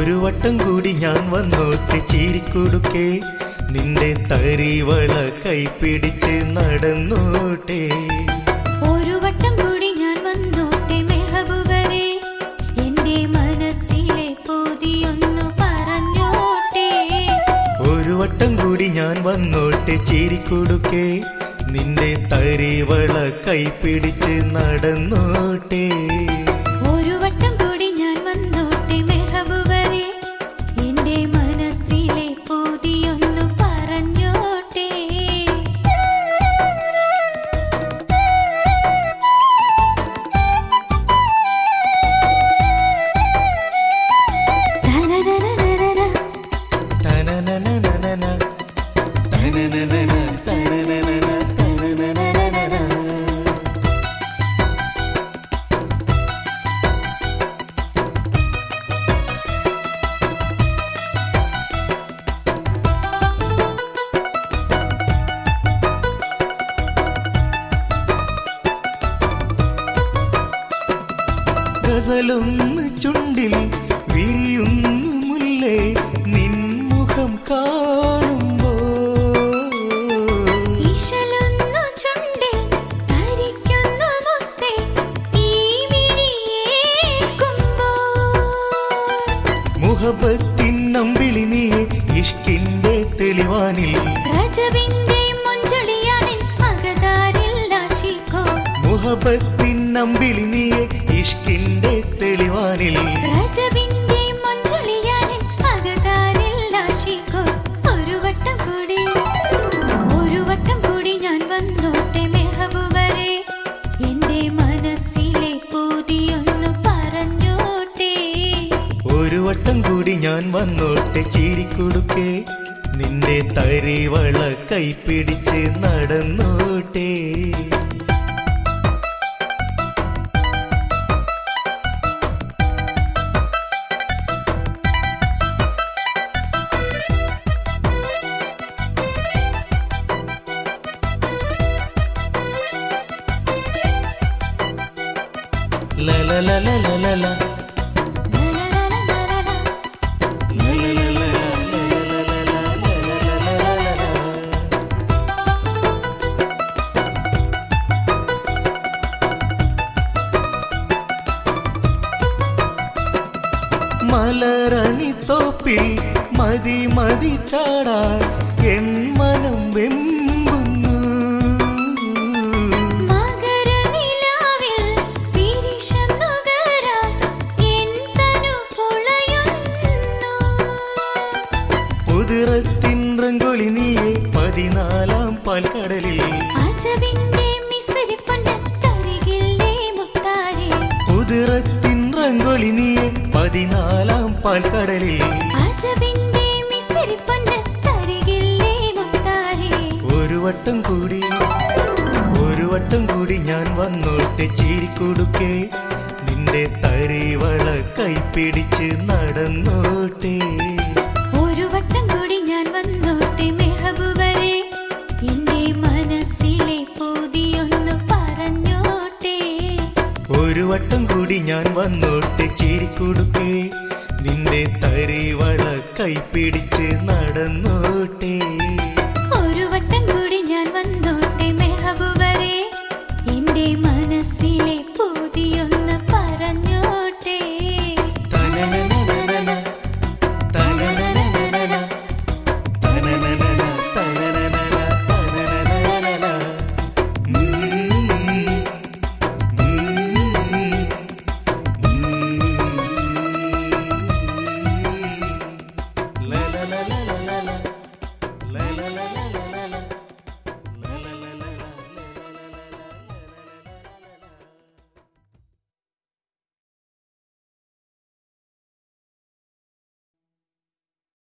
ഒരു വട്ടം കൂടി ഞാൻ വന്നോട്ട് ചീരിക്കൊടുക്കേ നിന്റെ തരിവള കൈപ്പിടിച്ച് നടന്നോട്ടെ ഒരു വട്ടം കൂടി ഞാൻ വന്നോട്ടെ മെഹബൂബരെ എന്റെ മനസ്സിലെ പൂതിയൊന്നു പറഞ്ഞോട്ടെ ഒരു വട്ടം കൂടി ഞാൻ വന്നോട്ട് ചീരിക്കൊടുക്കേ നിന്റെ തരിവള കൈപ്പിടിച്ച് നടന്നോട്ടെ ഒരു വട്ടം കൂടി ഞാൻ വന്നോട്ടെ മെഹബൂബരെ എന്റെ മനസ്സിലെ പൂതിയൊന്നു പറഞ്ഞോട്ടെ തനനനനനന, തനനനനനന, തനനനനന, തനനനന, തനനനനന. ഗസലൊന്ന് ചുണ്ടിൽ വിരിയുന്നു മുല്ലേ നിൻമുഖം കാണുമ്പോ ഈശലൊന്നു ചുണ്ടിൽ ധരിക്കുന്നു മുത്തേ ഈ മിഴിയേൽക്കുമ്പോൾ. മുഹബത്തിൻ നമ്പിളി നീ ഇഷ്കിന്റെ തെളിവാനിൽ രജവിന്റെ മുഞ്ചൊടിയാണിൻ അകതാരിൽ ആശിക്കോ. മുഹബത്തിൻ നമ്പിളി നീ ഇഷ്കിന്റെ തെളിവാനിൽ രജവിന്റെ മുഞ്ചൊടിയാണിൻ അകതാരിൽ ആശിക്കോ. ഒരു വട്ടം കൂടി ഒരു വട്ടം കൂടി ഞാൻ വന്നോട്ടെ മെഹബൂബരെ എന്റെ മനസ്സിലെ പൂതിയൊന്നു പറഞ്ഞോട്ടെ ഒരു വട്ടം കൂടി ഞാൻ വന്നോട്ടെ ചീരിക്കൊടുക്കേ നിന്റെ തരിവള കൈപ്പിടിച്ച് നടന്നോട്ടെ ലലലലലലല. മലരണിത്തോപ്പിൽ മതി മതി ചാടാൻ എൻ മനം വെമ്പുന്നു മകരനിലാവിൽ വിരിശം നുകരാൻ എൻ തനു പുളയുന്നു. കുതിരത്തിൻ റങ്കൊളി നീയെ പതിനാലാം പാൽക്കടലിൽ അജവിന്റെ മിസരിപ്പൊന്ന് തരികില്ലേ മുത്താരേ. കുതിരത്തിൻ റങ്കൊളി നീയെ പതിനാലാം പാൽക്കടലിൽ അജവിന്റെ മിസരിപ്പൊന്ന് തരികില്ലേ മുത്താരേ. ഒരു വട്ടം കൂടി ഒരു വട്ടം കൂടി ഞാൻ വന്നോട്ടെ ചീരിക്കൊടുക്കേ നിന്റെ തരിവള കൈപ്പിടിച്ച് നടന്നോട്ടെ ഒരു വട്ടം കൂടി ഞാൻ വന്നോട്ടെ മെഹബൂബരെ എന്റെ മനസ്സിലെ പൂതിയൊന്നു പറഞ്ഞോട്ടെ ഒരു വട്ടം കൂടി ഞാൻ വന്നോട്ടെ ചീരിക്കൊടുക്കേ നിന്റെ തരിവള കൈപ്പിടിച്ച് നടന്നോട്ടെ